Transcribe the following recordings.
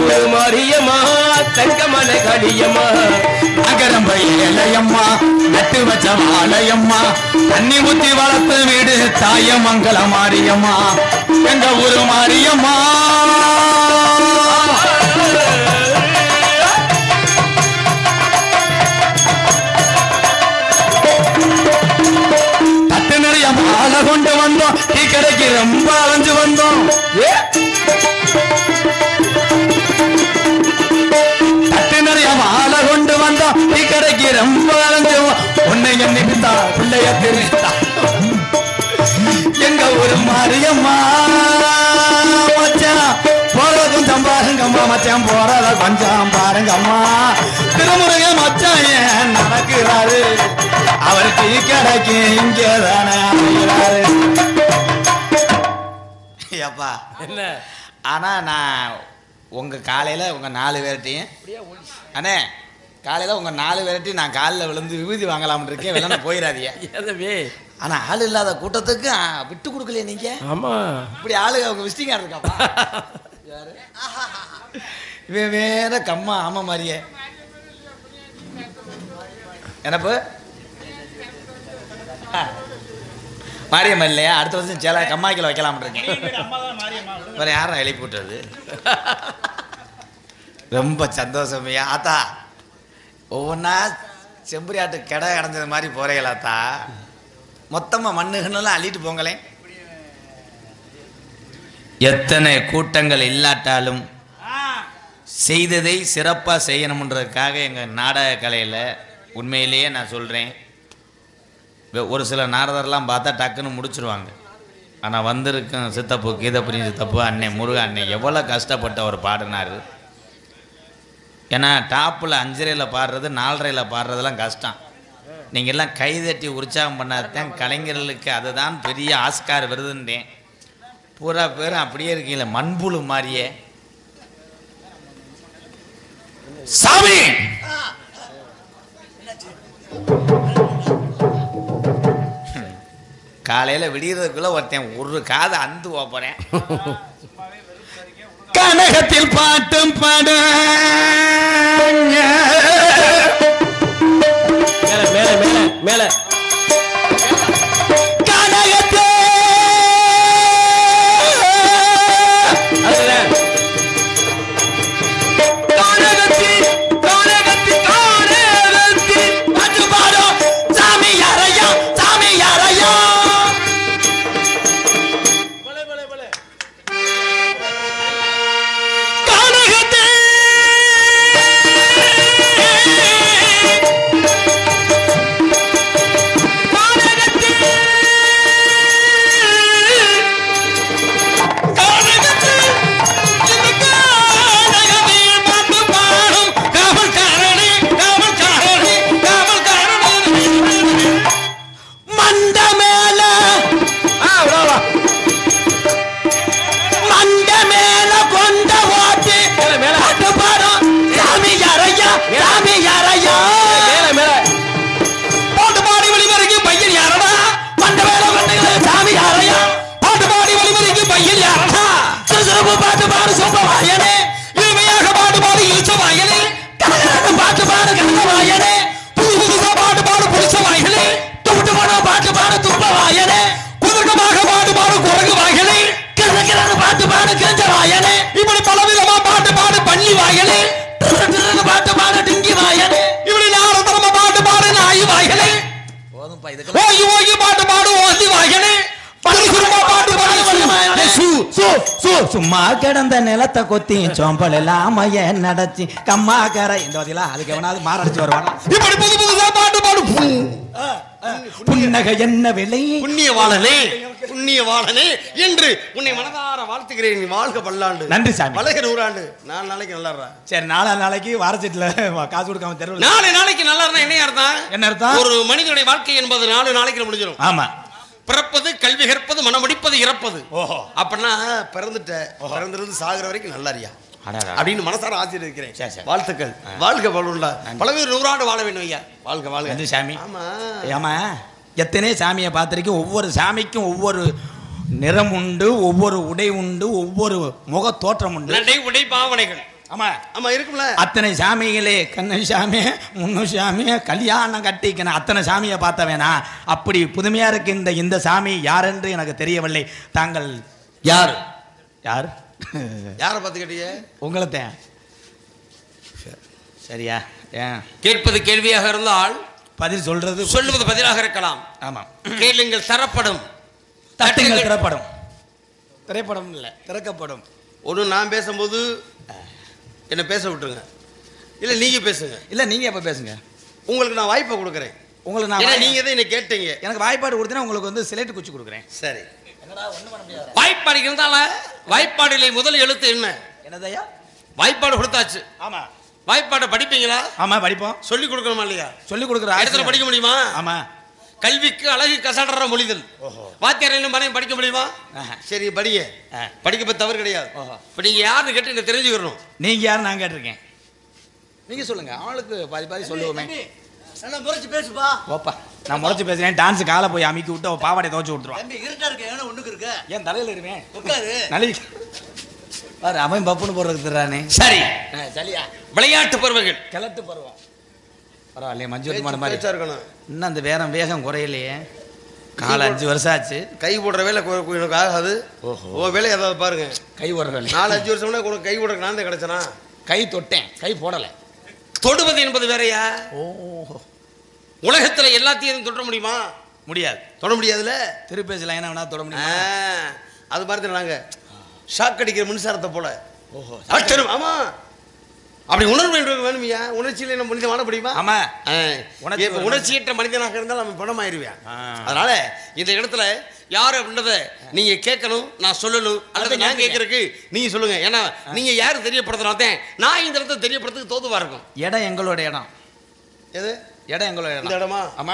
ஒரு மாரியம்மா தங்கமன கடியம்மா நகரம்ப ஏழையம்மா நட்டு வச்ச வாழையம்மா தண்ணி ஊத்தி வளர்த்து வீடு தாயமங்கல மாரியம்மா எங்க ஊரு மாரியம்மா தட்டு நிறைய மாலை கொண்டு வந்தோம் டீ கடைக்கு ரொம்ப அலைஞ்சு வந்தோம் ஏ தட்டு நிறைய மாலை கொண்டு வந்தோம் டீ கடைக்கு ரொம்ப அலைஞ்சு உன்னை எண்ணிட்டா பிள்ளைய திருத்தா எங்க ஊரு மாரியம்மா மச்சான் போறத கொஞ்சம் பாருங்கம்மா மச்சான் போறத கொஞ்சம் பாருங்கம்மா திருமுருக மச்சான் ஏன் நடக்கிறாரு அவர் டீ கடைக்கு இங்கே தானே அலைகிறாரு ஏப்பா என்ன ஆனா நான் உங்க காலையில உங்க நாலு பேர்ட்டையும் அண்ணே காலையில உங்க நாலு பேர்ட்டையும் நான் காலில் விழுந்து விபூதி வாங்கலாம்னு இருக்கேன் வெள்ளன போயிடாதீங்க ஏதவே ஆனா ஆள் இல்லாத கூட்டத்துக்கு ஆ, விட்டு கொடுக்கலையே நீங்க ஆமா இப்படி ஆளு அவங்க விசிட்டிங் கார்டு இருக்காப்பா யாரு? இவன் வேற கம்மா ஆமா மாதிரியே என்னப்பு ஆ. மாரியம்மா இல்லையா அடுத்த வருஷம் சேல கம்மாய்க்கில் வைக்கலாம்னு இருக்கேன் வேற யாரும் எழுப்பி விட்டுறது ரொம்ப சந்தோஷமையா ஆத்தா ஒவ்வொன்றா செம்பரியாட்டு கடை அடைஞ்சது மாதிரி போறீங்களாத்தா மொத்தமாக மண்ணுகன்னெல்லாம் அள்ளிட்டு போங்களேன் எத்தனை கூட்டங்கள் இல்லாட்டாலும் செய்ததை சிறப்பாக செய்யணுன்றதுக்காக எங்கள் நாடக கலையில் உண்மையிலேயே நான் சொல்கிறேன் ஒரு சில நாரதர்லாம் பார்த்தா டக்குன்னு முடிச்சிருவாங்க ஆனால் வந்திருக்கும் சித்தப்பு கீதப்புரி சித்தப்பு அண்ணன் முருகன் அண்ணன் எவ்வளோ கஷ்டப்பட்டு அவர் பாடினார் ஏன்னா டாப்பில் அஞ்சரையில் பாடுறது நாலரையில் பாடுறதெல்லாம் கஷ்டம் நீங்கள் எல்லாம் கைதட்டி உற்சாகம் பண்ணாதான் கலைஞர்களுக்கு அதுதான் பெரிய ஆஸ்கார் விருதுன்றேன் பூரா பேரும் அப்படியே இருக்கீங்களே மண்புழு மாதிரியே சாமி காலையில் விடியறதுக்குள்ள ஒருத்தன் ஒரு காதை அந்து போறேன் கனகத்தில் பாட்டும் பாட மேல மேல மேல மேல அதுதான் மண்ட மேல ஆ வா வா மண்ட மேல கொண்ட ஓட்டு மேல மேல பாட்டு பாடும் சாமி யாரையா சாமி யாரையா மேல மேல பாட்டு பாடி வெளிவரைக்கும் பையன் யாரடா மண்ட மேல கொண்ட சாமி யாரையா பாட்டு பாடி வெளிவரைக்கும் பையன் யாரடா சிறுசிறப்பு பாட்டு பாடு சொப்ப வாயனே இனிமையாக பாட்டு பாடு இழிச்ச வாயனே கலகலன்னு பாட்டு பாடு கலந்த வாயனே புது புதுசா பாட்டு பாடு புடிச்ச வாயனே துட்டு போன பாட்டு பாடு துப்ப வாயனே குதுக்கமாக பாட்டு பாடு குரங்கு வாயனே கிழக்கிழன்னு பாட்டு பாடு கிஞ்ச வாயனே இப்படி பலவிதமா பாட்டு பாடு பள்ளி வாயனே திரு திருன்னு பாட்டு பாடு டிங்கி வாயனே இப்படி நாரதரமா பாட்டு பாடு நாய் வாயனே போதும்ப்பா இதுக்கு ஓகி ஓகி பாட்டு பாடு ஓசி வாயனே பள்ளி குருமா பாட்டு பாடு சு சு சு சும்மா கிடந்த நிலத்தை கொத்தி சோம்பல் இல்லாம ஏன் நடச்சி கம்மா கரை இந்த வதிலா அதுக்கு எவனாவது மாரடிச்சு வருவானா இப்படி புது புதுசா பாட்டு பாடு பூ. புன்னகை என்ன விலை புண்ணியவாளனே புண்ணியவாளனே என்று உன்னை மனதார வாழ்த்துகிறேன் நீ வாழ்க பல்லாண்டு நன்றி சாமி. வளக நூறாண்டு நாலு நாளைக்கு நல்லா இருடா. சரி நாலா நாளைக்கு வாரச்சீட்டுல காசு கொடுக்காம தெருவில் நாலு நாளைக்கு நல்லா இருந்தா என்ன அர்த்தம் என்ன அர்த்தம் ஒரு மனிதனுடைய வாழ்க்கை என்பது நாலு நாளைக்கு முடிஞ்சிடும் ஆமா பிறப்பது கல்வி கற்பது மனமடிப்பது இறப்பது ஓஹோ அப்படின்னா பிறந்துட்ட பிறந்திருந்து சாகுற வரைக்கும் நல்லா இருக்கியா அடடா. அப்படின்னு மனசார ஆசீர்வதிக்கிறேன் சரி, சரி. வாழ்த்துக்கள் வாழ்க பலனுண்டா பலவேறு நூறாண்டு வாழ வேண்டும் ஐயா வாழ்க வாழ்க நன்றி சாமி ஆமா ஏமா எத்தனை சாமியை பார்த்திருக்கேன் ஒவ்வொரு சாமிக்கும் ஒவ்வொரு நிறம் உண்டு ஒவ்வொரு உடை உண்டு ஒவ்வொரு முக தோற்றம் உண்டு நடை உடை பாவனைகள் ஆமா ஆமா இருக்கும்ல அத்தனை சாமிகளே கண்ணன் சாமி முன்னு சாமி கல்யாணம் கட்டிக்கணும் அத்தனை சாமியை பார்த்தவேனா அப்படி புதுமையா இருக்கு இந்த இந்த சாமி யார் என்று எனக்கு தெரியவில்லை தாங்கள் யார் யார் யாரை பார்த்து கேட்டீங்க உங்களைத்தான் சரியா ஏன் கேட்பது கேள்வியாக இருந்தால் பதில் சொல்றது சொல்லுவது பதிலாக இருக்கலாம் ஆமா கேளுங்கள் தரப்படும் தட்டுங்கள் திரைப்படம் திரைப்படம் இல்லை திறக்கப்படும் ஒன்று நான் பேசும்போது என்ன பேச விட்டுருங்க இல்லை நீங்க பேசுங்க இல்ல நீங்க எப்ப பேசுங்க உங்களுக்கு நான் வாய்ப்பை கொடுக்குறேன் உங்களுக்கு நான் ஏன்னா வாய்- நீங்க தான் என்ன கேட்டீங்க எனக்கு வாய்ப்பாடு கொடுத்தீங்கன்னா உங்களுக்கு வந்து சிலேட்டு குச்சி கொடுக்குறேன் சரி வாய்ப்பாடு இருந்தாலும் வாய்ப்பாடிலே முதல் எழுத்து என்ன என்னதையா வாய்ப்பாடு கொடுத்தாச்சு ஆமா வாய்ப்பாடை படிப்பீங்களா ஆமா படிப்போம் சொல்லி கொடுக்கணுமா இல்லையா சொல்லி கொடுக்குற இடத்துல ஆசிரியர். படிக்க முடியுமா ஆமா கல்விக்கு அழகு கசடற மொழிதல் வாத்தியார் என்ன மனையும் படிக்க முடியுமா ஆஹா. சரி படிங்க ஆ. படிக்க பத்தி தவறு கிடையாது ஓஹோ. இப்போ நீங்க யாருன்னு கேட்டு எனக்கு தெரிஞ்சுக்கணும் நீங்க யாரு நான் கேட்டிருக்கேன் நீங்க சொல்லுங்க ஆளுக்கு பாதி பாதி சொல்லுவோமே நல்லா முறைச்சு பேசுப்பா ஓப்பா நான் முறைச்சு பேசுறேன் டான்ஸ் காலை போய் அமுக்கி விட்டு அவ பாவாடை துவச்சு விட்டுருவான் தம்பி இருட்டா இருக்க ஏன்னா ஒண்ணுக்கு இருக்க ஏன் தலையில இருவேன் உட்காரு நலி பாரு அவன் பப்புன்னு போடுறதுக்கு தர்றானே சரி சரியா விளையாட்டு பருவங்கள் கிளட்டு பருவம் பரவாயில்லையே மஞ்சள் மாடு மாதிரி பேச்சா இருக்கணும் இன்னும் அந்த வேகம் வேகம் குறையலையே காலை அஞ்சு வருஷம் ஆச்சு கை போடுற வேலை கு- கு- எனக்கு ஆகாது ஓ வேலை ஏதாவது பாருங்க கை போடுற நாலு அஞ்சு வருஷம் முன்னாடி உனக்கு கை போடுற நான் தான் கிடைச்சனா கை தொட்டேன் கை போடலை தொடுவது என்பது வேறயா ஓ உலகத்துல எல்லாத்தையும் தொட முடியுமா முடியாது தொட முடியாதுல்ல திருப்பேசி லைனா வேணா தொட ஆ, முடியுமா அது மாதிரி தான் நாங்க ஷாக் அடிக்கிற மின்சாரத்தை போல ஓஹோ அச்சரும் ஆமா அப்படி உணர்வு என்பது வேணுமையா உணர்ச்சியில நம்ம மனிதன் வாழ முடியுமா ஆமா ஆ, உணர்ச்சி இப்ப உணர்ச்சியற்ற மனிதனாக இருந்தால் அவன் பணமாயிருவேன் ஆ. அதனால இந்த இடத்துல யாரு அப்படின்றத நீங்க கேட்கணும் நான் சொல்லணும் அல்லது அதை நான் கேட்குங்க. கேட்கறதுக்கு நீங்க சொல்லுங்க ஏன்னா நீங்க யாரு தெரியப்படுத்தினா தான் நான் இந்த இடத்துல தெரியப்படுறதுக்கு தோதுவா இருக்கும் இடம் எங்களோட இடம் எது இடம் எங்களோட இந்த இடம் இடமா ஆமா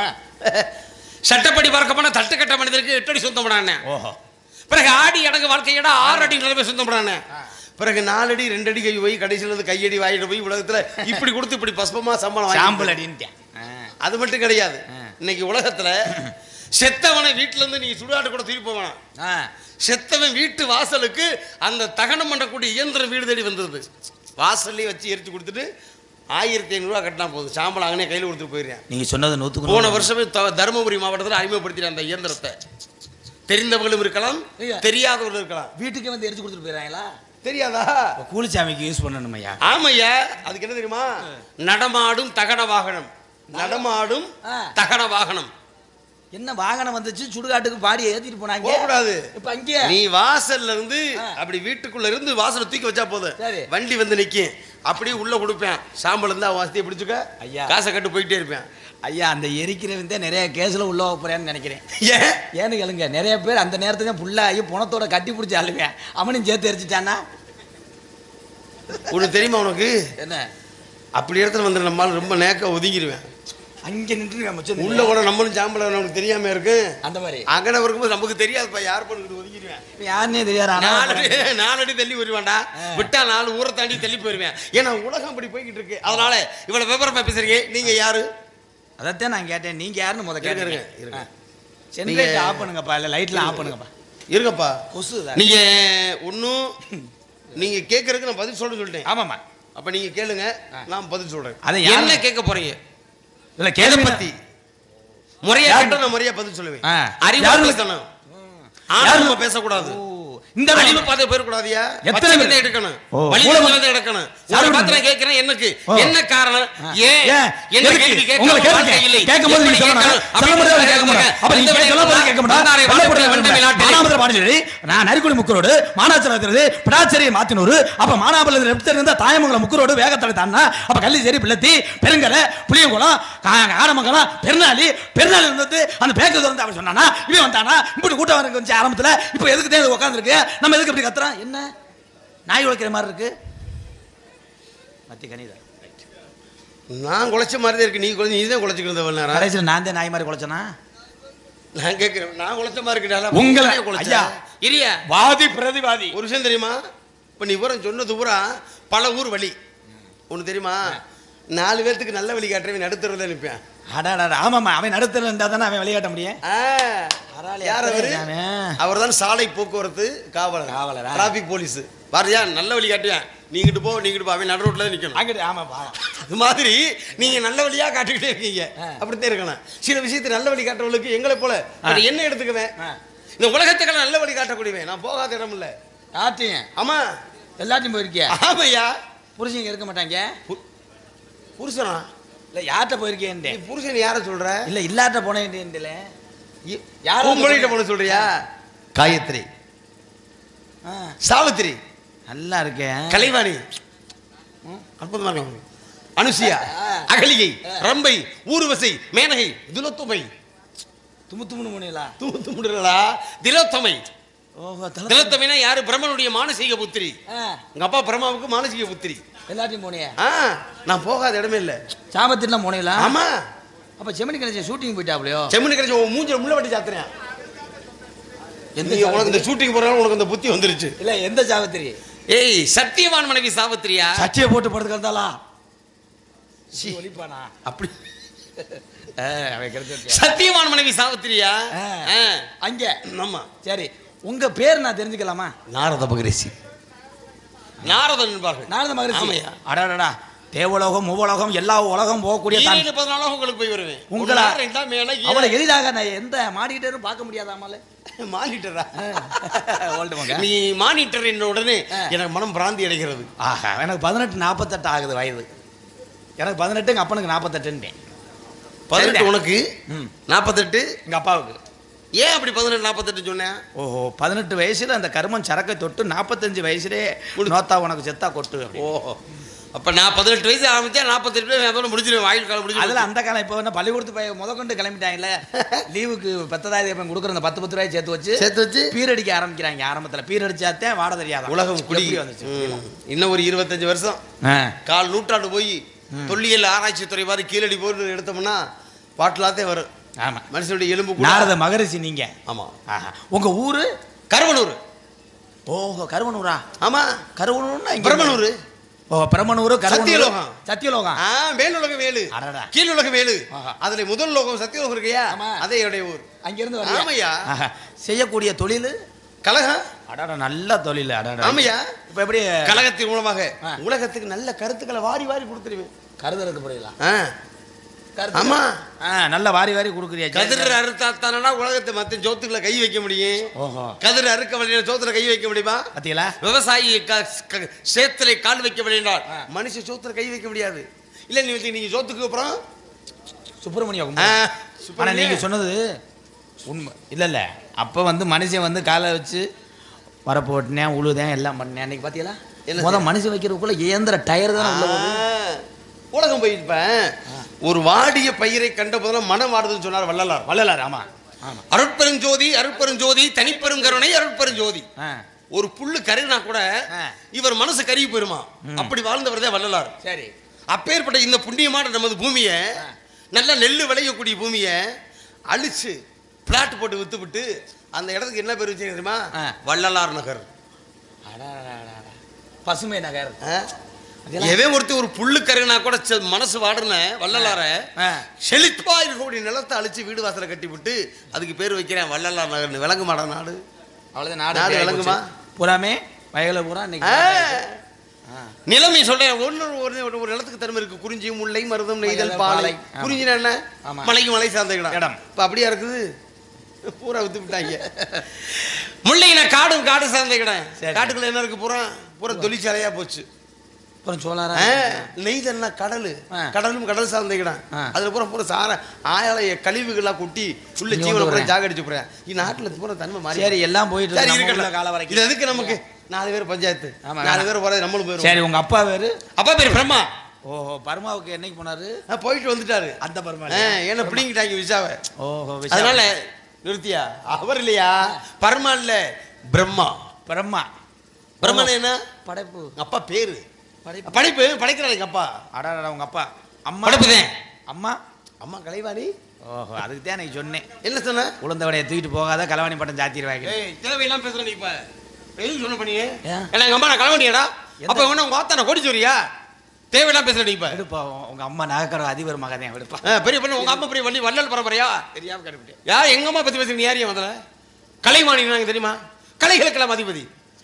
சட்டப்படி பார்க்கப்போனா தட்டுக்கட்ட மனிதருக்கு எட்டு அடி சொந்தப்படானே ஓஹோ பிறகு ஆடி அடங்கு வாழ்க்கையோட ஆறு அடி நிலைமை சொந்தப்படானே பிறகு நாலடி ரெண்டு அடி கை போய் கடைசியில் இருந்து கையடி வாயிட்டு போய் உலகத்துல இப்படி கொடுத்து இப்படி பஸ்பமா சம்பளம் வாங்கிட்டு சாம்பல் அடின்ட்டேன் ஆ. அது மட்டும் கிடையாது ஆ. இன்னைக்கு உலகத்துல செத்தவனை வீட்டுல இருந்து நீங்க சுடுகாட்டு கூட தூக்கி போவேணாம் ஆ. செத்தவன் வீட்டு வாசலுக்கு அந்த தகனம் பண்ணக்கூடிய இயந்திரம் வீடு தேடி வந்தது வாசல்லே வச்சு எரிச்சு கொடுத்துட்டு ஆயிரத்தி ஐநூறுரூவா கட்டினா போதும் சாம்பல் அங்கனே கையில் கொடுத்துட்டு போயிடுறேன் நீங்க சொன்னது நூத்துக்கு போன நூறு. வருஷமே த- தருமபுரி மாவட்டத்தில் அறிமுகப்படுத்தின அந்த இயந்திரத்தை தெரிந்தவர்களும் இருக்கலாம் ஐயா. தெரியாதவர்களும் இருக்கலாம் வீட்டுக்கே வந்து எரிச்சு கொடுத்துட்டு போயிடறாங்களா தெரியாதா கூலிச்சாமிக்கு யூஸ் பண்ணணும் ஐயா ஆமையா அதுக்கு என்ன தெரியுமா நடமாடும் தகன வாகனம் நடமாடும் ஆ. தகன வாகனம் என்ன வாகனம் வந்துச்சு சுடுகாட்டுக்கு பாடி ஏத்திட்டு போனாங்க போகக்கூடாது இப்ப அங்கே நீ வாசல்ல இருந்து ஆ. அப்படி வீட்டுக்குள்ள இருந்து வாசலை தூக்கி வச்சா போதும் சரி. வண்டி வந்து நிக்கும் அப்படியே உள்ள கொடுப்பேன் சாம்பல் இருந்தா வசதியை பிடிச்சுக்க ஐயா. காசை கட்டு போயிட்டே இருப்பேன் ஐயா அந்த எரிக்கிறவன் தான் நிறைய கேஸ்ல உள்ள போறேன்னு நினைக்கிறேன் ஏன் ஏன்னு கேளுங்க நிறைய பேர் அந்த நேரத்துல தான் புல்லாகி புணத்தோட கட்டி பிடிச்சி அழுவேன் அவனும் சேர்த்து எரிச்சிட்டானா உனக்கு தெரியுமா உனக்கு என்ன அப்படி இடத்துல வந்து நம்மளால ரொம்ப நேக்க ஒதுங்கிடுவேன் அங்க நின்று மச்சம் உள்ள கூட நம்மளும் சாம்பல் நமக்கு தெரியாம இருக்கு அந்த மாதிரி அங்கன இருக்கும்போது நமக்கு தெரியாதுப்பா யார் பண்ணுறது ஒதுங்கிடுவேன் இப்ப யாருன்னே தெரியாது நாலு ஆனா அடி நாலு அடி தள்ளி வருவான்டா விட்டா நாலு ஊரை தாண்டி தள்ளி போயிருவேன் ஏன்னா உலகம் அப்படி போய்கிட்டு இருக்கு அதனால இவ்வளவு விவரமா பேசுறீங்க நீங்க யாரு அதைத்தான் நான் கேட்டேன் நீங்க யாருன்னு முத இருங்க, கேட்டுங்க இருங்க, இருங்க. ஜென்ரேட்டர் ஆஃப் பண்ணுங்கப்பா இல்ல லைட்லாம் ஆஃப் பண்ணுங்கப்பா இருங்கப்பா கொசு தான். நீங்க ஒன்றும் நீங்க கேட்கறதுக்கு நான் பதில் சொல்ல சொல்லிட்டேன் ஆமாமா அப்ப நீங்க கேளுங்க நான் பதில் சொல்றேன் அதை யாரு- என்ன கேட்க போறீங்க இல்ல எதை கேள்வி பத்தி முறையா யாரு- கேட்டா நான் முறையா பதில் சொல்லுவேன் ஆ. அறிவு யாரு- பேசணும் ஆரம்ப பேசக்கூடாது ஓ, இந்த அறிவு பாதை போயிடக்கூடாதியா எத்தனை எத்தனை பேர்? பேர் எடுக்கணும் ஓ, வழி மூலம் வந்து எடுக்கணும் யாரு ஒரு பார்த்து விடுங்க? நான் கேட்கிறேன் எனக்கு ஓ. என்ன காரணம் ஆ. ஏன் ஏன்? என்ன எதுக்கு? கேள்வி கேட்க உங்களை ஒரு கேட்க- வார்த்தை இல்லை. கேட்கும்போது நீங்க எப்படி சொல்லணும். கேட்கணும்? சொல்ல முடியாது, அப்படி கேட்க மாட்டேன். அப்ப நீங்க இந்த கேட்க சொல்லும் போது கேட்க மாட்டேன். வந்தாரை வெள்ளப்பட்டு வந்தமிழ் வெள்ளப்பட்டு நாட்டிலே. மானாமதுரை பாண்டிச்சேரி, நான் நரிக்குடி முக்கரோடு மானாச்சரத்திலிருந்து பிடாச்சேரி மாத்தினூர் அப்ப மானாபுரத்தில் லெப்ட் இருந்த தாயமங்கலம் முக்கரோடு வேகத்தடை தாண்டா அப்ப கள்ளிச்சேரி பிள்ளத்தி பெருங்கலை புளியங்குளம் கா- ஆரமங்கலம் பெருநாளி பெருநாள் இருந்தது அந்த பேக்கர் வந்து அவன் சொன்னானா இவன் வந்தானா இப்படி கூட்டம் வரக்கு வந்துச்சு ஆரம்பத்துல இப்ப எதுக்கு தேவை உட்காந்துருக்கு நம்ம எதுக்கு இப்படி கத்துறோம் என்ன நாய் உழைக்கிற மாதிரி இருக்கு மத்தி கணிதா நான் குலைச்ச மாதிரி தான் இருக்கு நீ குலைச்சு நீ தான் குலைச்சிக்கிறது அவ்வளவு நேரம் கடைசியில் நான் தான் நாய் மாதிரி குலைச்சனா நான் கேட்கிறேன் நான் குலைச்ச மாதிரி இருக்கா உங்களை- ஐயா. இரியா வாதி பிரதிவாதி ஒரு விஷயம் தெரியுமா இப்போ நீ பூரா சொன்னது பூரா பல ஊர் வழி ஒன்று தெரியுமா நாலு பேர்த்துக்கு நல்ல வழி காட்டுறவன் நடுத்தரவில் நிற்பேன் அடாடா ஆமாம்மா அவன் நடுத்தர இருந்தா தானே அவன் விளையாட்ட முடியும் யார் அவரு அவன். அவர் தான் சாலை போக்குவரத்து காவலர் காவலரா? டிராபிக் போலீஸ் பாரியா நல்ல வழி காட்டுவேன் நீங்கிட்டு போ நீங்கிட்டு போ அவன் நடு ரோட்ல தான் நிக்கணும் அங்கிட்டு ஆமாப்பா அது மாதிரி நீங்க நல்ல வழியா காட்டிக்கிட்டே இருக்கீங்க அப்படித்தான் இருக்கணும் சில விஷயத்தை நல்ல வழி காட்டுறவங்களுக்கு எங்களை போல அது என்ன எடுத்துக்குவேன் ஆ. இந்த உலகத்துக்கெல்லாம் நல்ல வழி காட்டக்கூடியவன் நான் போகாத இடம் இல்ல யார்ட்டையும் ஆமா எல்லாத்தையும் போயிருக்கியா ஆமையா புருஷங்க இருக்க மாட்டாங்க புருஷனா இல்ல யார்கிட்ட போயிருக்கேன் நீ புருஷன் யார சொல்ற இல்ல இல்லாட்ட போனேன் யாரா யாரும் உங்கள்கிட்ட போன சொல்றியா காயத்ரி சாவித்திரி நல்லா இருக்கேன் கலைவாணி அற்புதமா இருக்காங்க அனுசியா அகலிகை ரம்பை ஊர்வசை மேனகை துலத்துமை துமு துமுனு முனியலா தூத்து முடுறா திலோத்தமை ஓஹோ தல திலோத்தமைனா யாரு பிரம்மனுடைய மானசீக புத்திரி ஆ, எங்க அப்பா பிரம்மாவுக்கு மானசீக புத்திரி எல்லாத்தையும் போனியா ஆ நான் போகாத இடமே இல்ல சாபத்திலாம் போனீங்களா ஆமா அப்ப ஜெமினி கணேசன் ஷூட்டிங் போயிட்டாப்லையோ செம்மணி கிடைச்ச உன் மூஞ்சில முள்ள வட்டி சாத்துறேன் எந்த உனக்கு இந்த ஷூட்டிங் போறதால உனக்கு இந்த புத்தி வந்துருச்சு இல்ல எந்த சாபத்திரி ஏய் சத்தியவான் மனைவி சாவித்திரியா சட்டியை போட்டு படுத்து கிடந்தாளா ஒலிப்பானா அப்படி அவன் கிடைச்சிருக்கேன் சத்தியவான் மனைவி சாவித்திரியா ஆ. ஆ. அங்க ஆமா சரி உங்க பேர் நான் தெரிஞ்சுக்கலாமா நாரத மகரிஷி நாரதன் என்பார்கள் நாரத மகரிஷி ஆமையா. அடாடா தேவலோகம் மூவலோகம் எல்லா உலகம் போகக்கூடிய தான் ஈரேழு பதினாலாம் உங்களுக்கு போய் வருவேன் உங்களா? ஒரு நேரம் இருந்தா மேல ஈர- அவளை எளிதாக நான் எந்த மாடிக்கிட்டேரும் பார்க்க முடியாதாமல மானிட்டரா ஓல்டு மங்க நீ மானிட்டர் என்ற உடனே ஆ. எனக்கு மனம் பிராந்தி அடைகிறது ஆஹா எனக்கு பதினெட்டு நாற்பத்தெட்டு ஆகுது வயது எனக்கு பதினெட்டு எங்கள் அப்பனுக்கு நாற்பத்தெட்டுன்ட்டேன் பதினெட்டு உனக்கு ம் நாற்பத்தெட்டு எங்கள் அப்பாவுக்கு ஏன் அப்படி பதினெட்டு நாற்பத்தெட்டு சொன்னேன் ஓஹோ பதினெட்டு வயசுல அந்த கருமம் சரக்கை தொட்டு நாற்பத்தஞ்சு வயசுலே நோத்தா உனக்கு செத்தா கொட்டு அப்படி. ஓஹோ அப்ப நான் பதினெட்டு வயசு ஆரம்பிச்சா நாற்பத்தெட்டு வயசு அதோட முடிச்சிருவேன் வாயில் காலம் முடிச்சு அதில் அந்த காலம் இப்போ என்ன பள்ளிக்கூடத்து பையன் முத கொண்டு கிளம்பிட்டாங்கல்ல லீவுக்கு பத்ததாயிரம் ரூபாய் கொடுக்குற அந்த பத்து பத்து ரூபாய் சேர்த்து வச்சு சேர்த்து வச்சு பீர் அடிக்க ஆரம்பிக்கிறாங்க ஆரம்பத்தில் பீர் அடிச்சாத்தேன் வாட தெரியாத உலகம் குடி வந்துச்சு ம். இன்னும் ஒரு இருபத்தஞ்சு வருஷம் ஆ. கால் நூற்றாண்டு போய் தொல்லியல் ஆராய்ச்சி துறை மாதிரி கீழடி போய் எடுத்தோம்னா பாட்டிலாத்தே வரும் ஆமா மனுஷனுடைய எலும்பு கூட நாரத மகரிஷி நீங்க ஆமா ஆஹா. உங்க ஊரு கருவனூர் ஓஹோ கருவனூரா ஆமா கருவனூர்னா இங்க பிரம்மனூர் ஓ பிரமனூர் கருவனூர் சத்தியலோகம். சத்தியலோகம் ஆ மேலுலக வேலு அடடா. கீழுலக வேலு ஆஹா. அதுல முதல் லோகம் சத்தியலோகம் இருக்கையா ஆமா. அதே என்னுடைய ஊர் அங்கிருந்து ஆமையா. ஆஹா. செய்யக்கூடிய தொழில் கலகம் அடாடா நல்ல தொழில் அடாடா ஆமையா. இப்போ எப்படி கழகத்தின் மூலமாக ஆ. உலகத்துக்கு நல்ல கருத்துக்களை வாரி வாரி கொடுத்துருவேன் கருதலுக்கு புரியல ஆ. ஆமா. ஆ நல்ல வாரி வாரி கொடுக்குறியா கதிர் அறுத்தாத்தானா உலகத்தை மத்த சோத்துக்களை கை வைக்க முடியும் ஓஹோ கதிர் அறுக்க வழியில சோத்துல கை வைக்க முடியுமா பாத்தீங்களா விவசாயி க- க- சேத்துல கால் வைக்க விளையாண்டால் மனுஷ சோத்துல கை வைக்க முடியாது இல்ல நீ வந்து நீங்க சோத்துக்கு அப்புறம் சுப்பிரமணியம் ஆ, ஆனா சுப்பிரமணியம். நீங்க சொன்னது உண்மை இல்ல இல்ல அப்ப வந்து மனுஷன் வந்து காலை வச்சு வரப்பு ஓட்டினேன் உழுதேன் எல்லாம் பண்ணேன் அன்னைக்கு பாத்தீங்களா என்ன முத மனுஷன் வைக்கிறதுக்குள்ள இயந்திர டயர் தான் உள்ள போகுது ஆ, உலகம் போயிருப்பேன் ஒரு வாடிய பயிரை கண்ட போதெல்லாம் மனம் வாடுதுன்னு சொன்னார் வள்ளலார் வள்ளலார் ஆமா ஆமா அருட்பெருஞ்சோதி அருட்பெருஞ்சோதி தனிப்பெரும் கருணை அருட்பெருஞ்சோதி ஆ ஒரு புல்லு கருனா கூட ஆ. இவர் மனசு கருகி போயிருமா அப்படி வாழ்ந்தவர் தான் வள்ளலார் சரி அப்பேற்பட்ட இந்த புண்ணியமான நமது பூமியை நல்ல நெல் விளையக்கூடிய பூமியை அழிச்சு பிளாட் போட்டு வித்து விட்டு அந்த இடத்துக்கு என்ன பேர் வச்சு தெரியுமா ஆ. வள்ளலார் நகர் அடாடாடாடா. பசுமை நகர் ஆ? எவன் ஒருத்தர் ஒரு புல்லு கருனா கூட செ- மனசு வாடுன வள்ளலார ஆ. செழிப்பா இருக்கக்கூடிய நிலத்தை அழிச்சு வீடு வாசலை கட்டி விட்டு அதுக்கு பேர் வைக்கிறேன் வள்ளலார் நகர்னு விளங்கு மாடா நாடு அவ்வளவுதான் நாடு நாடு அப்படி ஆகி விளங்குமா? போச்சு. பூராமே வயல பூரா இன்னைக்கு ஆ. ஆ. நிலைமை சொல்றேன் ஒன்று ஒரு ஒரு- ஒரு நிலத்துக்கு தன்மை இருக்கு குறிஞ்சி முல்லை மருதம் நெய்தல் மருதம், பாலை பாலை. ஆமா. குறிஞ்சினா என்ன ஆமா. மலைக்கு மலை சார்ந்த இடம் இடம். இப்ப அப்படியா இருக்குது பூரா வித்து விட்டாங்க முல்லைனா காடும் காடு சார்ந்த இடம் சரி. காட்டுக்குள்ள என்ன இருக்கு பூரா பூரா தொழிற்சாலையா போச்சு அப்புறம் சோழாரா ஆ, நெய்தல்னா கடல் ஆ. கடலும் கடல் சார்ந்த இடம் ஆ. அதுல பூரா பூரா சார ஆயாளைய கழிவுகள்லாம் கொட்டி உள்ள இங்க ஜீவனை வந்து பூரா வரேன். ஜாகடிச்சு போறேன் இந்நாட்டுல பூரா தன்மை மாறி சரி எல்லாம் போயிட்டு சரி இருக்கு. நம்ம இருக்கட்டும். உள்ள காலம் வரைக்கும் இது எதுக்கு நமக்கு நாலு பேர் பஞ்சாயத்து ஆமா, நாலு வேணாம். பேர் போறது நம்மளும் போயிரும் சரி உங்க அப்பா பேரு அப்பா பேர் பிரம்மா ஓஹோ பர்மாவுக்கு என்னைக்கு போனாரு ஆ, போயிட்டு வந்துட்டாரு அந்த பர்மா ஆ, ஏன்னா பிடிங்கிட்டாங்க விசாவை ஓஹோ விஷால். அதனால நிறுத்தியா அவர் இல்லையா பரமா இல்ல பிரம்மா பிரம்மா பிரம்மன் என்ன படைப்பு எங்க அப்பா பேரு படைப்பு படைப்பு படைக்கிறாரு எங்க அப்பா அடாடா உங்க அப்பா அம்மா படைப்புதேன். அம்மா அம்மா கலைவாணி ஓஹோ அதுக்கு தான் நான் சொன்னேன் என்ன சொன்ன உளுந்தவடைய தூக்கிட்டு போகாத கலவாணி பட்டம் ஜாத்திடுவாங்க ஏய் தேவையெல்லாம் பேசுற நீ இப்ப எதுக்கு சொன்ன பண்ணி ஏன்? ஏன்னா எங்க அம்மா நான் கிளம்பிட்டியாடா எந்த- அப்ப வேணா உங்க ஆத்தா நான் கோடி சொல்றியா தேவையெல்லாம் பேசுற நீ இப்ப எடுப்பா உங்க அம்மா நகைக்கடை அதிபர் மகனே எடுப்பா ஆ, பெரிய பொண்ணு உங்க அம்மா பெரிய வள்ளி வள்ளல் பரம்பரையா தெரியாம கண்டுபிடிச்சேன் யா எங்க அம்மா பத்தி பேசுற நீ யாரையும் முதல்ல கலைவாணி நாங்க தெரியுமா கலைகளுக்கெல்லாம் அதிபதி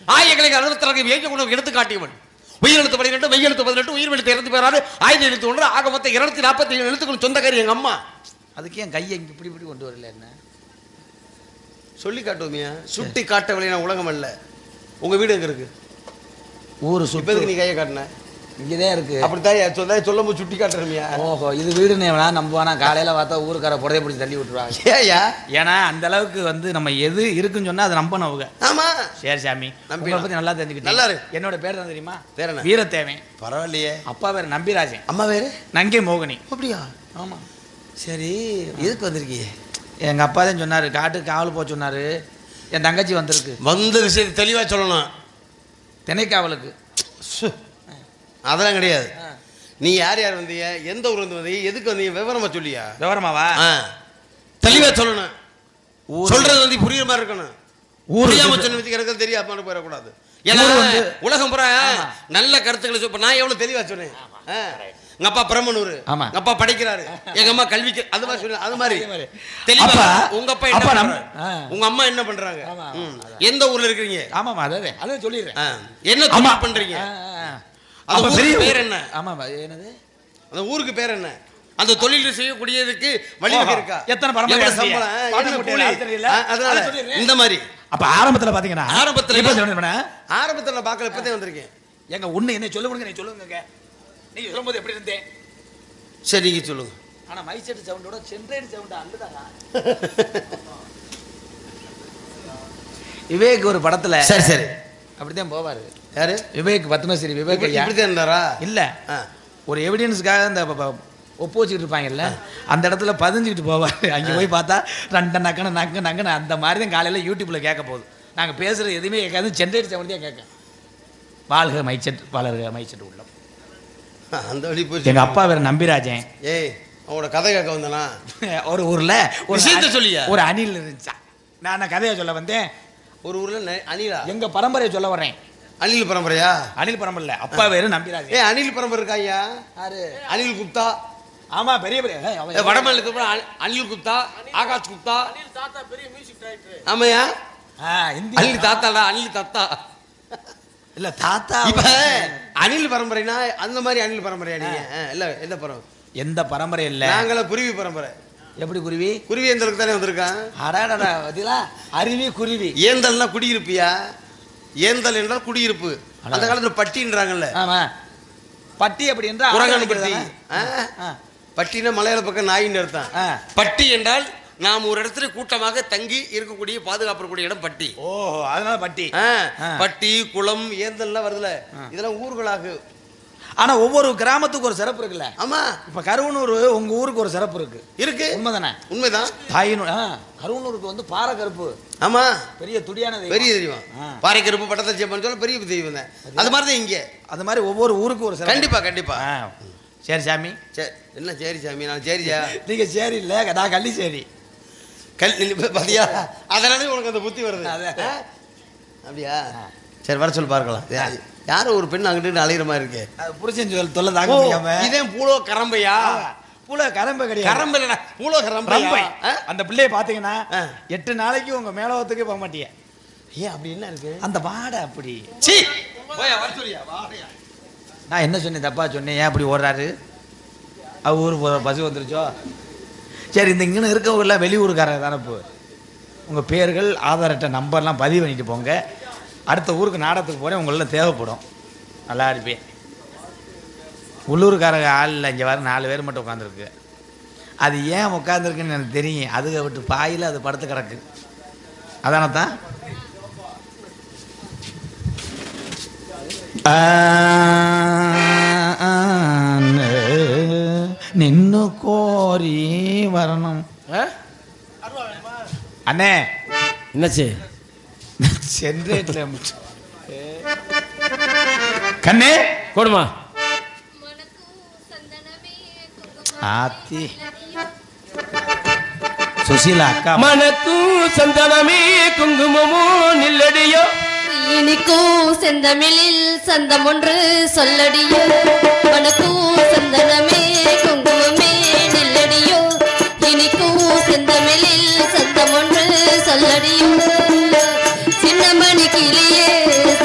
ஆயிரக்கணக்கு அறுபத்தி வேக உணவு எடுத்து காட்டியவன் உயிரெழுத்து பன்னிரெண்டு மெய்யெழுத்து பதினெட்டு உயிர் எழுத்து இருபத்தி பேராறு ஆயிரத்தி எழுத்து ஒன்று ஆக மொத்தம் இருநூத்தி நாற்பத்தி ஏழு எழுத்துக்கள் சொந்தக்காரி எங்க அம்மா அதுக்கு என் கையை இங்க இப்படி இப்படி கொண்டு வரல என்ன சொல்லி காட்டுவோமியா சுட்டி காட்டவில்லை நான் உலகம் அல்ல உங்க வீடு எங்க இருக்கு ஊரு இப்ப எதுக்கு நீ கையை காட்டின இங்கதான் இருக்கு அப்படித்தான் சொல்ல சொல்லும் போது சுட்டி காட்டுறமியா ஓஹோ இது வீடுன்னு எவனா நம்புவானா காலையில பார்த்தா ஊருக்கார புடவை பிடிச்சி தள்ளி விட்டுருவாங்க ஏயா ஏன்னா அந்த அளவுக்கு வந்து நம்ம எது இருக்குன்னு சொன்னா அதை நம்பணும் அவங்க ஆமா சரி சாமி நம்பிடலாம். உங்களை பத்தி நல்லா தெரிஞ்சுக்கிட்டேன் நல்லா இரு. என்னோட பேர் தான் தெரியுமா பேர் என்ன? வீரத்தேவன் பரவாயில்லையே அப்பா பேர் நம்பிராஜன் அம்மா வேறு நங்கை மோகினி அப்படியா ஆமா சரி எதுக்கு வந்திருக்கீங்க எங்க அப்பா தான் சொன்னாரு காட்டுக்கு காவல் போக சொன்னாரு என் தங்கச்சி வந்திருக்கு வந்த விஷயத்தை தெளிவா சொல்லணும் திணைக்காவலுக்கு சு. அதெல்லாம் கிடையாது நீ யார் யார் வந்தீங்க எந்த ஊர்ல இருந்து வந்தீங்க எதுக்கு வந்தீங்க விவரமா சொல்லியா விவரமாவா ஆ. தெளிவா சொல்லணும் ஊரு- சொல்றது வந்து புரியுற மாதிரி இருக்கணும் ஊரு புரியாம வந்து- சொன்னதுக்கு எனக்கு தெரியாம போயிடக்கூடாது ஏன்னா ஊரு வந்து- உலகம் பூரா ஆமா. நல்ல கருத்துக்களை சொல் இப்ப நான் எவ்வளவு தெளிவா சொன்னேன் ஆ. எங்க அப்பா பிரம்மனூர் ஆமா. எங்க அப்பா படிக்கிறாரு எங்க அம்மா கல்விக்கு அது மாதிரி சொன்ன அது மாதிரி அதே மாதிரி. தெளிவா அப்பா- உங்க அப்பா என்ன அப்பா நம்ம- பண்றாங்க ஆ. உங்க அம்மா என்ன பண்றாங்க ஆமா, ம். எந்த ஊர்ல இருக்கிறீங்க ஆமாமா அదే அదే சொல்லிடுறேன் ஆ. என்ன ஆமா தொழில் பண்றீங்க ஆ, ஆ, ஆ. அந்த அப்ப ஊருக்கு பெரிய பேர் என்ன? ஆமாமா என்னது அந்த ஊருக்கு பேர் என்ன அந்த தொழில் செய்யக்கூடியதுக்கு வழிவகை ஓஹோ. இருக்கா எத்தனை பரம்பரை எவ்வளவு இருந்தீங்க? சம்பளம் பாட்டு என்ன முட்டையில கூலி? ஆள் தெரியல? ஆ, அதனால அதை சொல்லிடுறேன். இந்த மாதிரி அப்ப ஆரம்பத்துல பாத்தீங்கன்னா ஆரம்பத்துல இப்ப என்ன? சொல்லுங்க மேடம். ஆரம்பத்துல நான் பார்க்கல இப்பதான் வந்திருக்கேன் எங்க ஒண்ணு என்ன சொல்ல முடியுங்க நீ சொல்லுங்க நீங்க சொல்லும்போது எப்படி இருந்தேன் சரி நீங்க சொல்லுங்க ஆனா மைசெட் சவுண்டோட சென்ட்ரைடு சவுண்ட் அல்லதாங்க விவேக் ஒரு படத்துல சரி சரி அப்படித்தான் போவாரு யாரு விவேக் பத்மஸ்ரீ விவேக் இப்படி- ஐயா இப்படித்தான் இருந்தாரா இல்ல ஆ. ஒரு எவிடன்ஸுக்காக இந்த ப- ப- ஒப்பு வச்சுக்கிட்டு இருப்பாங்கல்ல அந்த இடத்துல பதிஞ்சுக்கிட்டு போவார் அங்கே போய் பார்த்தா ரெண்டு நக்கன நக்கு நக்குன்னு அந்த மாதிரி தான் காலையில் யூடியூப்பில் கேட்க போகுது நாங்கள் பேசுகிற எதுவுமே கேட்காது சென்ட்ரேட் செவன் தான் கேட்க வாழ்க மைச்சட் வளர்க மைச்சட் உள்ளம் அந்த வழி போய் எங்கள் அப்பா வேறு நம்பிராஜன் ஏய் அவனோட கதை கேட்க வந்தானா ஒரு ஊரில் ஒரு விஷயத்த அணி- சொல்லியா? ஒரு அணில் இருந்துச்சா நான் நான் கதையை சொல்ல வந்தேன் ஒரு ஊர்ல நெ- அணிலா எங்கள் பரம்பரையை சொல்ல வர்றேன் அணில் பரம்பரையா அணில் பரம்பரை இல்லை அப்பா வேறு நம்பிராஜன் ஏ அணில் பரம்பரை இருக்கா ஐயா யாரு அனில் குப்தா ஆமா பெரிய பெரிய ஏய், அவன் ஏ, வடமாநிலத்துக்கு அப்புறம் அனி- அனில் குப்தா ஆகாஷ் குப்தா ஆமாயா ஆ, இந்தி அனில் தாத்தாடா அனில் தாத்தா இல்ல தாத்தா இப்ப அனில் பரம்பரைனா அந்த மாதிரி அனில் பரம்பரையா நீங்க ஆ, இல்ல எந்த பரம்பரை எந்த பரம்பரை இல்ல நாங்கள குருவி பரம்பரை எப்படி குருவி குருவி எந்தளவுக்கு தானே வந்திருக்கான் அடாடா பாத்தீங்களா அருவி குருவி ஏந்தல்னா குடியிருப்பியா ஏந்தல் என்றால் குடியிருப்பு அந்த காலத்துல பட்டின்றாங்கல்ல ஆமா பட்டி அப்படி என்றால் குரங்கான் பட்டி ஆ? ஆ. பட்டினா மலையாள பக்கம் நாயின்னு அர்த்தம் ஆ. பட்டி என்றால் நாம் ஒரு இடத்துல கூட்டமாக தங்கி இருக்கக்கூடிய பாதுகாப்பு இடம் பட்டி ஓ அதனால பட்டி ஆ, ஆ. பட்டி குளம் ஏந்தல்லாம் வருதுல இதெல்லாம் ஊர்களாக ஆனா ஒவ்வொரு கிராமத்துக்கு ஒரு சிறப்பு இருக்குல்ல ஆமா இப்ப கருவனூர் உங்க ஊருக்கு ஒரு சிறப்பு இருக்கு இருக்கு உண்மைதானே உண்மைதான் தாயினூர் ஆ, கருவனூருக்கு வந்து பாறை கருப்பு ஆமா பெரிய துடியான தெய்வம். பெரிய தெரியும் ஆ. பாறை கருப்பு பட்டத்தை செய்யப்பன்னு சொல்ல பெரிய தெய்வம் தான் அது மாதிரி தான் இங்க அது மாதிரி ஒவ்வொரு ஊருக்கு ஒரு சிறப்பு கண்டிப்பா கண்டிப்பா ஆ. சரி சாமி சரி என்ன சரி சாமி நான் சரிஜா நீங்க சரி இல்ல நான் கள்ளி சரி கல் நீ- பாத்தியா அதனால உனக்கு அந்த புத்தி வருது அதான். ஆ? அப்படியா சரி வர சொல்லி பார்க்கலாம் யா- யாரோ ஒரு பெண் அங்கிட்டு அலையிற மாதிரி இருக்கு அது புருஷன் சொல் தொல்லை தாங்க ஓ, முடியாம இதே பூலோ கரம்பையா பூல கரம்பை கிடையாது கரம்பை இல்லடா பூலோ ரம்பை கரம்பை அந்த பிள்ளைய பாத்தீங்கன்னா ஆ. எட்டு நாளைக்கு உங்க மேலவத்துக்கு போக மாட்டீங்க ஏன் அப்படி என்ன இருக்கு அந்த வாடை அப்படி சீ போயா வர சொல்லியா வாடையா நான் என்ன சொன்னேன் தப்பா சொன்னேன் ஏன் அப்படி ஓடுறாரு அவ ஊர் போற பஸ் வந்துருச்சோ சரி இந்த இங்கன்னு இருக்கவங்கெல்லாம் வெளியூருக்காரங்க தானே இப்போ உங்கள் பேர்கள் ஆதார் அட்டை நம்பர்லாம் பதிவு பண்ணிட்டு போங்க அடுத்த ஊருக்கு நாடகத்துக்கு போகிறேன் உங்களெல்லாம் தேவைப்படும் நல்லா இருப்பேன் உள்ளூர்காரங்க ஆள் இல்லை இங்கே வர நாலு பேர் மட்டும் உட்காந்துருக்கு அது ஏன் உட்காந்துருக்குன்னு எனக்கு தெரியும் அதுக விட்டு பாயில் அது படுத்து கிடக்கு அதானே தான் நின்னு கோரி வரணும் அண்ணே என்னாச்சு சென்ட்ரேட்ல கண்ணே போடுமா ஆத்தி சுசீலா அக்கா மனக்கும் சந்தனமே குங்குமமோ நில்லடியோ இனிக்கும் செந்தமிழில் சந்தம் ஒன்று சொல்லடியோ வனக்கும் சந்தனமே குங்குமமே நில்லடியோ இனிக்கும் செந்தமிழில் சந்தம் ஒன்று சொல்லடியோ சின்னமணி கிளியே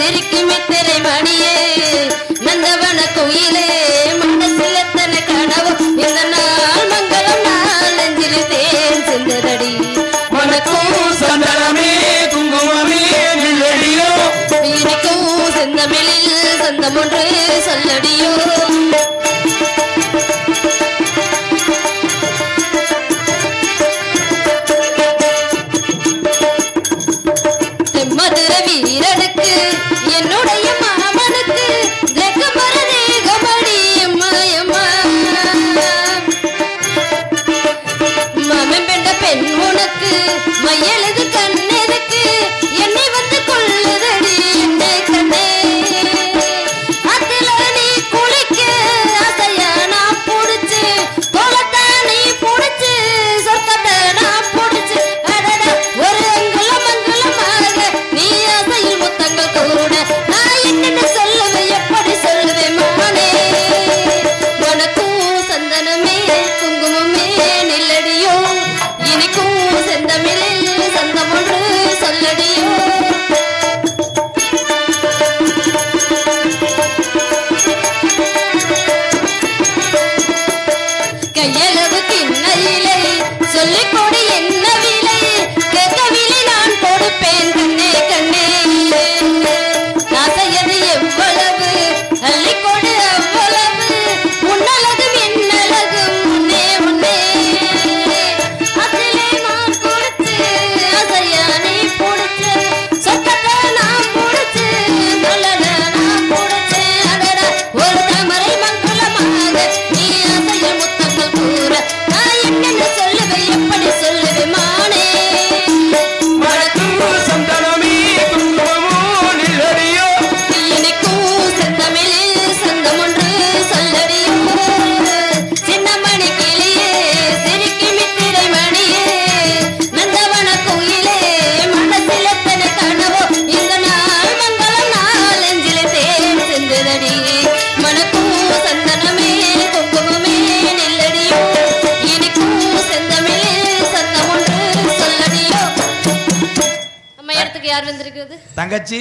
சந்தம் ஒன்று சொல்லடியோ தெம்மதுர வீரனுக்கு என்னுடைய மாமனுக்கு தேகமர தேகமடி அம்மா அம்மா மாமன் பெண்ட பெண் உனக்கு மையெழுது கண்ணெதுக்கு என்னை வந்து கொள்ளுதடி என்னை கண்ணே அதுல நீ குளிக்க அசையா நான் புடிச்சு கோலத்தை நீ புடிச்சு சொர்க்கத்தை நான் புடிச்சு அடடா ஒரு அங்குலம் அங்குலமாக நீ அசையில் முத்தங்கள் கூட நான் என்னென்ன சொல்லுவேன் எப்படி சொல்லுவேன் மானே உனக்கும் சந்தனமே குங்குமமே நில்லடியோ இனிக்கும் செந்தமிழில் சந்தம் ஒன்று சொல்லடியோ கையளவு கிண்ணையிலே சொல்லிக் கொடு என்ன விலை கேட்கவில்லை நான் கொடுப்பேன் கண்ணே கண்ணே ஆசையது எவ்வளவு அள்ளிக் கொடு அவ்வளவு உன்னழகும் என்னழகும் முன்னே முன்னே அதிலே நான் கொடுத்து அசையா நீ புடிச்சு சொக்கத்தை நான் புடிச்சு நல்லத நான் புடிச்சு அடடா ஒரு தாமரை மங்களமாக நீ அசையில் முத்தங்கள் கூற நான் என்னென்ன சொல்லுவேன் எப்படி சொல்லுவேன் மானே மணக்கும் சந்தனமே குங்குமமோ நிழலியோ இனிக்கும் செந்தமிழில் சந்தம் ஒன்று சொல்லடியோ சின்னமணி கிளியே சிரிக்கி மித்திரை மணியே நந்தவன கோயிலே மனசில் எத்தனை கனவோ இந்த நாள் மங்களம் நாள் நெஞ்சிலே தேன் சென்றதடி மணக்கும் சந்தனமே குங்குமமே நில்லடியோ இனிக்கும் செந்தமிழில் சந்தம் ஒன்று சொல்லடியோ அம்மா இடத்துக்கு யார் வந்திருக்கிறது தங்கச்சி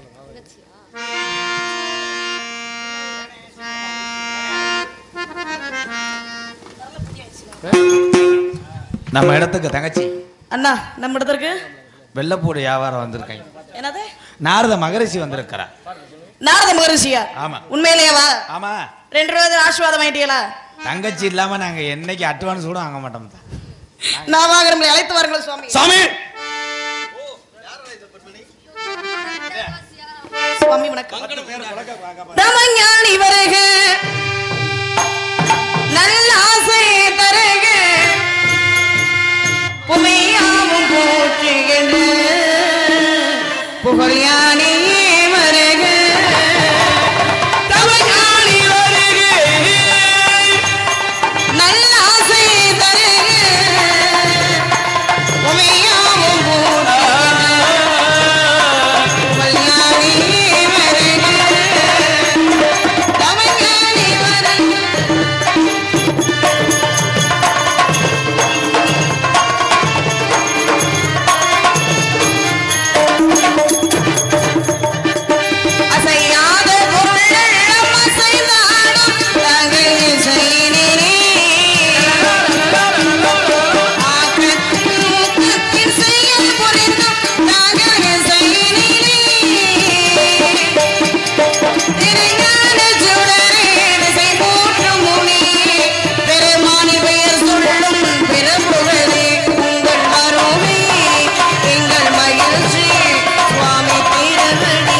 நம்ம இடத்துக்கு தங்கச்சி அண்ணா நம்ம இடத்திற்கு வெள்ளப்பூடு வியாபாரம் வந்திருக்காங்க என்னது நாரத மகரிஷி வந்திருக்கிறா நாரத மகரிஷியா ஆமா. உண்மையிலேயேவா ஆமா ரெண்டு ரூபா ஆசீர்வாதம் ஆயிட்டீங்களா தங்கச்சி இல்லாம நாங்க என்னைக்கு அட்வான்ஸ் கூட வாங்க மாட்டோம் தான். நான் வாங்க நம்மளை அழைத்து வாருங்கள் சுவாமி சாமி சுவாமி வணக்கம் தமஞானி வருக நல்ல ஆசை தருக புமையாவும் போற்றுகின்ற புகழ் யானையே வருக தமஞானி வருக நல்ல ஆசை தருக புமையாவும் போற்றுகின்ற கல்யாணி வருக தவஞானி வருக அசையாத பொருளெல்லாம் அசைந்தாடும் தங்கள் இசையினிலே. ஆக்கத்தில் முக்கத்தில் செயல் புரிந்தும் தங்கள் இசையினிலே. திருஞான சுடரே திசை போற்றும் முனியே, பெருமானி பெயர் சொல்லும் பெரும்புகழே, உங்கள் அருமே எங்கள் மகிழ்ச்சி சுவாமி திருவடி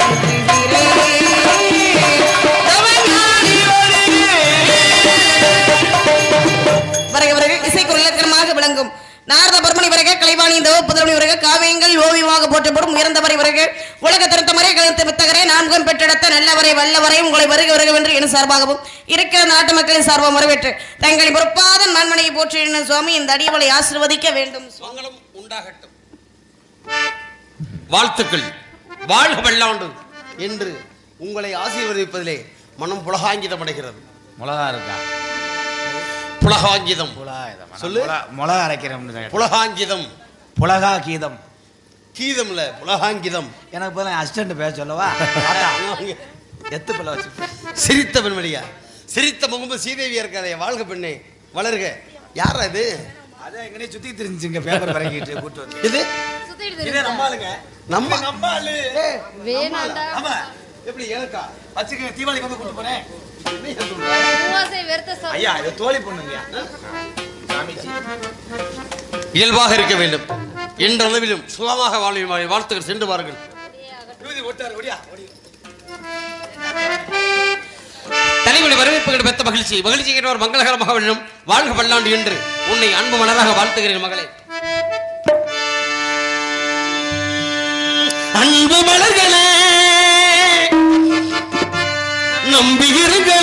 வருக வருக இசைக்கு இலக்கணமாக விளங்கும் நாரத பர்மணி வருக கலைவாணி இந்த புதல்வனி வருக காவியங்கள் ஓவியமாக போற்றப்படும் உயர்ந்தவரை வருக உலக திருத்தமரை கழுத்து வித்தகரை நான்கும் பெற்றெடுத்த நல்லவரை வல்லவரை உங்களை வருக வருகவென்று என் சார்பாகவும் இருக்கிற நாட்டு மக்களின் சார்பாக வரவேற்று தங்களின் பொறுப்பாத நன்மனையை போற்றி எண்ணும் சுவாமி இந்த அடியவளை ஆசிர்வதிக்க வேண்டும் மங்களம் உண்டாகட்டும் வாழ்த்துக்கள் வாழ்க வெள்ளாண்டு என்று உங்களை ஆசீர்வதிப்பதிலே மனம் புலகாங்கிதம் அடைகிறது மிளகா இருக்கா புலகாங்கிதம் புலகாயுதம். சொல்லு. புல- மிளகா அரைக்கிறோம்னு கேட்டேன். புலகாங்கிதம் புலகா கீதம் கீதம்ல புலகாங்கிதம் எனக்கு பதில் அசிஸ்டன்ட் பேச சொல்லவா ஆத்தா, எத்து பிள்ளை வச்சு சிரித்த பெண்மணியா சிரித்த முகமது சீதேவியா இருக்காதே வாழ்க பெண்ணே வளர்க யார் அது அதான் எங்கனே சுத்தி தெரிஞ்சுங்க பேப்பர் பறக்கிட்டு கூட்டு வந்து இது சுத்திட்டு இதே தெரியுதா? நம்ம ஆளுங்க நம்ம நம்ம ஆளு வேணாண்டா ஆமா எப்படி எனக்கா வச்சுக்கங்க தீபாவளி வந்து கூட்டு போறேன் பூவாசை வெறுத்த சாமி. ஐயா இது தோழி பொண்ணுங்கய்யா சாமிஜி இயல்பாக இருக்க வேண்டும் என்ற அளவிலும் சுகமாக வாழ்வை வாழ்த்துக்கள் சென்று பாருங்கள் விபூதி ஒட்டாரு ஒடியா ஒடி தலைவலி வரவேற்புகள் பெத்த மகிழ்ச்சி மகிழ்ச்சி கேட்டவர் மங்களகரமாக வேண்டும் வாழ்க பல்லாண்டு என்று உன்னை அன்பு மலராக வாழ்த்துகிறேன் மகளே அன்பு மலர்களே நம்பி இருக்க